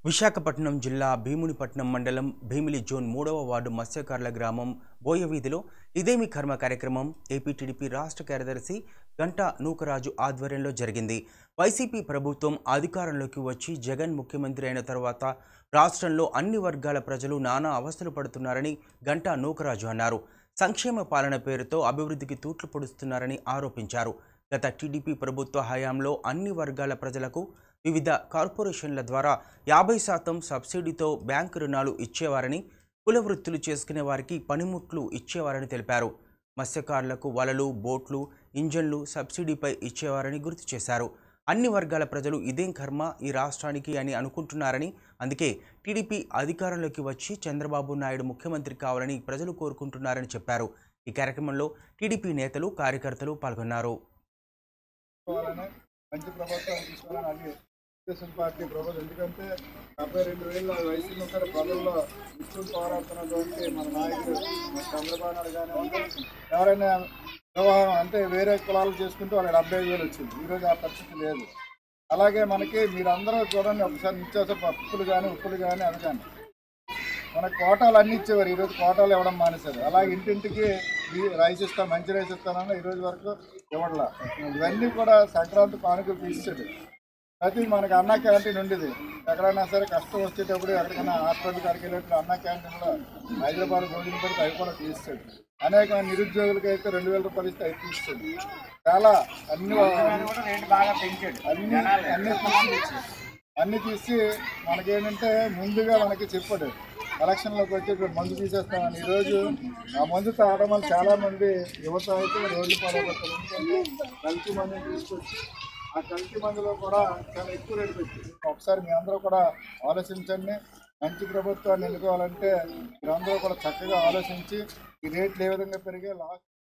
విశాఖపట్నం జిల్లా భీమునిపట్నం మండలం భీమిలి జోన్ మూడవ వార్డు మత్స్యకారుల గ్రామం బోయవీధిలో ఇదేమి కర్మ కార్యక్రమం ఏపీ టీడీపీ రాష్ట్ర కార్యదర్శి గంటా నూకరాజు ఆధ్వర్యంలో జరిగింది వైసీపీ ప్రభుత్వం అధికారంలోకి వచ్చి జగన్ ముఖ్యమంత్రి అయిన తర్వాత రాష్ట్రంలో అన్ని వర్గాల ప్రజలు నానా అవస్థలు పడుతున్నారని గంటా నూకరాజు అన్నారు సంక్షేమ పాలన పేరుతో అభివృద్ధికి తూట్లు పొడుస్తున్నారని ఆరోపించారు గత టీడీపీ ప్రభుత్వ హయాంలో అన్ని వర్గాల ప్రజలకు వివిధ కార్పొరేషన్ల ద్వారా యాభై శాతం సబ్సిడీతో బ్యాంకు రుణాలు ఇచ్చేవారని కుల వృత్తులు చేసుకునే వారికి పనిముట్లు ఇచ్చేవారని తెలిపారు మత్స్యకారులకు వలలు బోట్లు ఇంజన్లు సబ్సిడీపై ఇచ్చేవారని గుర్తు చేశారు అన్ని వర్గాల ప్రజలు ఇదేం కర్మ ఈ రాష్ట్రానికి అని అనుకుంటున్నారని అందుకే టీడీపీ అధికారంలోకి వచ్చి చంద్రబాబు నాయుడు ముఖ్యమంత్రి కావాలని ప్రజలు కోరుకుంటున్నారని చెప్పారు ఈ కార్యక్రమంలో టీడీపీ నేతలు కార్యకర్తలు పాల్గొన్నారు తీసుకోవాలని మంచి ప్రభుత్వం తీసుకోవాలని అది తెలుగుదేశం పార్టీ ప్రభుత్వం ఎందుకంటే డెబ్బై రెండు వేల వయసులో సరే ప్రజల్లో ఇష్టం పోరాడుతున్నటువంటి మన నాయకుడు మన చంద్రబాబు నాయుడు కానివ్వండి ఎవరైనా వివాహం అంటే వేరే కులాలు చేసుకుంటే వాళ్ళకి డెబ్బై ఐదు వేలు వచ్చింది ఈరోజు ఆ పరిస్థితి లేదు అలాగే మనకి మీరందరూ చూడండి ఒకసారి నిత్యావసర పప్పులు కానీ ఉప్పులు కానీ అవి కానీ మన కోటాలు అన్ని ఇచ్చేవారు ఈరోజు కోటాలు ఇవ్వడం మానేశారు అలాగే ఇంటింటికి ఈ రైస్ ఇస్తా మంచి రైస్ ఇస్తానని ఈరోజు వరకు ఇవ్వట్లా ఇవన్నీ కూడా సంక్రాంతి కానుకలు తీసాడు ప్రతి మనకి అన్న క్యాంటీన్ ఉండేది ఎక్కడైనా సరే కష్టం వచ్చేటప్పుడు ఎక్కడికైనా హాస్పిటల్ కాడికి వెళ్ళేటప్పుడు అన్న క్యాంటీన్లో హైదరాబాద్ భోజనం పెడితే అవి కూడా తీస్తాడు అనేక నిరుద్యోగులకి అయితే రెండు వేల రూపాయలు ఇస్తే అవి తీస్తాడు చాలా అన్ని అన్ని అన్ని తీసి అన్ని తీసి మనకేంటంటే ముందుగా మనకి చెప్పాడు ఎలక్షన్లోకి వచ్చి ఇప్పుడు మందు తీసేస్తామని ఈరోజు ఆ మందు తాగడం వల్ల చాలా మంది యువత అయితే రోడ్లు పాల్గొంటారు ఎందుకంటే కల్తీ మందుని తీసుకొచ్చి ఆ కల్తీ మందులో కూడా చాలా ఎక్కువ రేటు పెట్టి ఒకసారి మీ అందరూ కూడా ఆలోచించండి మంచి ప్రభుత్వాన్ని ఎన్నుకోవాలంటే మీరందరూ కూడా చక్కగా ఆలోచించి ఈ రేట్లు ఏ విధంగా పెరిగే లాస్ట్